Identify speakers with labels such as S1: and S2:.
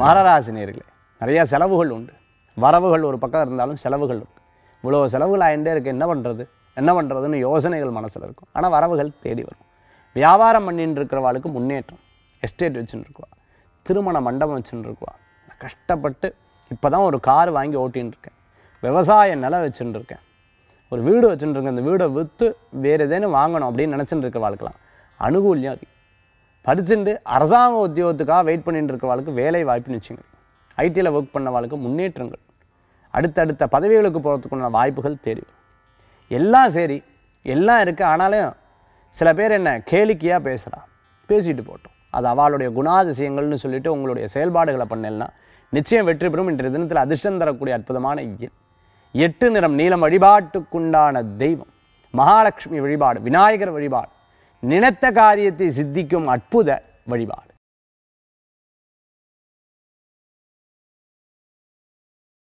S1: மகராசி நேர்களே நிறைய செலவுகள் உண்டு வரவுகள் ஒரு பக்கம் இருந்தாலும் செலவுகள் உண்டு இவ்வளோ செலவுகள் ஆகிட்டே இருக்கு என்ன பண்ணுறது என்ன பண்ணுறதுன்னு யோசனைகள் மனசில் இருக்கும் ஆனால் வரவுகள் தேடி வரும் வியாபாரம் பண்ணிட்டு இருக்கிறவாளுக்கு முன்னேற்றம் எஸ்டேட் வச்சுட்டு இருக்குவா திருமண மண்டபம் வச்சுட்டு இருக்குவா நான் கஷ்டப்பட்டு இப்போ தான் ஒரு கார் வாங்கி ஓட்டின்னு இருக்கேன் விவசாய நிலம் வச்சுட்டு இருக்கேன் ஒரு வீடு வச்சுட்டு இருக்கேன் இந்த வீடை விற்று வேறு ஏதேனும் வாங்கணும் அப்படின்னு நினச்சிட்டு இருக்க வாழ்க்கலாம் அனுகூல்யம் அதிகம் படிச்சுட்டு அரசாங்க உத்தியோகத்துக்காக வெயிட் பண்ணிட்டு இருக்கிறவாளுக்கு வேலை வாய்ப்பு நிச்சயங்க ஐடியில் ஒர்க் பண்ணவாளுக்கு முன்னேற்றங்கள் அடுத்தடுத்த பதவிகளுக்கு போகிறதுக்குண்டான வாய்ப்புகள் தேடி வரும் எல்லாம் சரி எல்லாம் இருக்குது ஆனாலும் சில பேர் என்ன கேளிக்கையாக பேசுகிறா பேசிட்டு போட்டோம் அது அவளுடைய குணாதிசயங்கள்னு சொல்லிட்டு உங்களுடைய செயல்பாடுகளை பண்ணலாம் நிச்சயம் வெற்றி பெறும் இன்றைய தினத்தில் அதிர்ஷ்டம் தரக்கூடிய அற்புதமான எண் எட்டு நிறம் நீலம் வழிபாட்டுக்குண்டான தெய்வம் மகாலட்சுமி வழிபாடு விநாயகர் வழிபாடு நினைத்த காரியத்தை சித்திக்கும் அற்புத வழிபாடு